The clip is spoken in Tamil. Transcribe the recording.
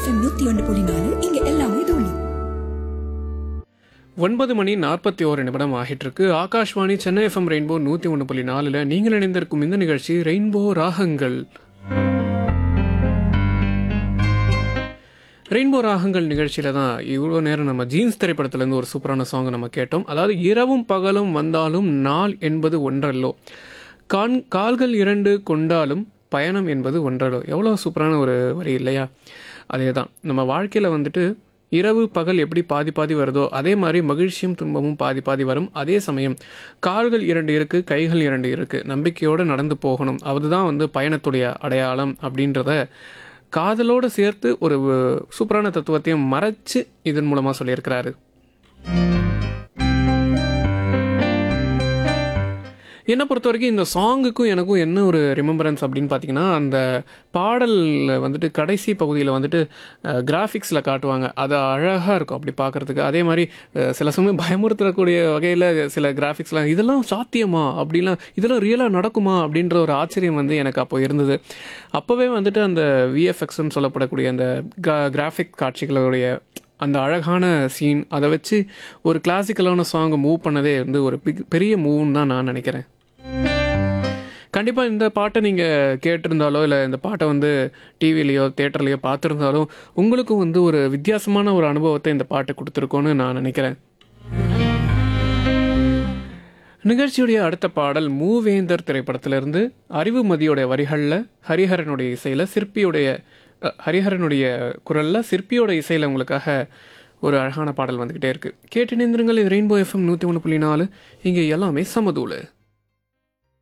எஃப்எம் நூத்தி ஒன்று புள்ளி நாலு இங்க எல்லாமே தோணி ஒன்பது மணி நாற்பத்தி ஓரு நிமிடம் ஆகிட்டு இருக்கு ஆகாஷ்வாணி சென்னை எஃப்எம் ரெயின்போ நூற்றி ஒன்று புள்ளி நாலில் நீங்கள் இணைந்திருக்கும் இந்த நிகழ்ச்சி ரெயின்போ ராகங்கள் ரெயின்போ ராகங்கள் நிகழ்ச்சியில் தான் இவ்வளோ நேரம் நம்ம ஜீன்ஸ் திரைப்படத்துலேருந்து ஒரு சூப்பரான சாங் நம்ம கேட்டோம் அதாவது இரவும் பகலும் வந்தாலும் நாள் என்பது ஒன்றல்லோ கான் கால்கள் இரண்டு கொண்டாலும் பயணம் என்பது ஒன்றல்லோ எவ்வளோ சூப்பரான ஒரு வரி இல்லையா அதே தான் நம்ம வாழ்க்கையில் வந்துட்டு இரவு பகல் எப்படி பாதி பாதி வருதோ அதே மாதிரி மகிழ்ச்சியும் துன்பமும் பாதி பாதி வரும் அதே சமயம் கால்கள் இரண்டு இருக்குது கைகள் இரண்டு இருக்குது நம்பிக்கையோடு நடந்து போகணும் அதுதான் வந்து பயணத்துடைய அடையாளம் அப்படின்றத காதலோடு சேர்த்து ஒரு சூப்பரான தத்துவத்தையும் மறைச்சு இதன் மூலமாக சொல்லியிருக்கிறாரு என்னை பொறுத்த வரைக்கும் இந்த சாங்குக்கும் எனக்கும் என்ன ஒரு ரிமெம்பரன்ஸ் அப்படின்னு பார்த்தீங்கன்னா அந்த பாடலில் வந்துட்டு கடைசி பகுதியில் வந்துட்டு கிராஃபிக்ஸில் காட்டுவாங்க அது அழகாக இருக்கும் அப்படி பார்க்குறதுக்கு அதே மாதிரி அஹ், சில சமயம் பயமுறுத்தக்கூடிய வகையில் சில கிராஃபிக்ஸ்லாம் இதெல்லாம் சாத்தியமா அப்படிலாம் இதெல்லாம் ரியலாக நடக்குமா அப்படின்ற ஒரு ஆச்சரியம் வந்து எனக்கு அப்போ இருந்தது அப்போவே வந்துட்டு அந்த விஎஃப்எக்ஸ்ன்னு சொல்லப்படக்கூடிய அந்த கிராஃபிக் காட்சிகளுடைய அந்த அழகான சீன் அதை வச்சு ஒரு கிளாசிக்கலான சாங்கை மூவ் பண்ணதே வந்து ஒரு பிக்- பெரிய மூவ்னு தான் நான் நினைக்கிறேன் கண்டிப்பாக இந்த பாட்டை நீங்கள் கேட்டிருந்தாலோ இல்லை இந்த பாட்டை வந்து டிவிலேயோ தேட்டர்லேயோ பார்த்துருந்தாலும் உங்களுக்கும் வந்து ஒரு வித்தியாசமான ஒரு அனுபவத்தை இந்த பாட்டு கொடுத்துருக்கோன்னு நான் நினைக்கிறேன் நிகழ்ச்சியுடைய அடுத்த பாடல் மூவேந்தர் திரைப்படத்திலிருந்து அறிவுமதியோட வரிகளில் ஹரிஹரனுடைய இசையில் சிற்பியுடைய அ, ஹரிஹரனுடைய குரலில் சிற்பியோட இசையில் உங்களுக்காக ஒரு அழகான பாடல் வந்துக்கிட்டே இருக்குது கேட்டு நிந்திருங்கள் இது ரெயின்போ எஃப்எம் நூற்றி ஒன்று புள்ளி நாலு இங்கே எல்லாமே சமதூளு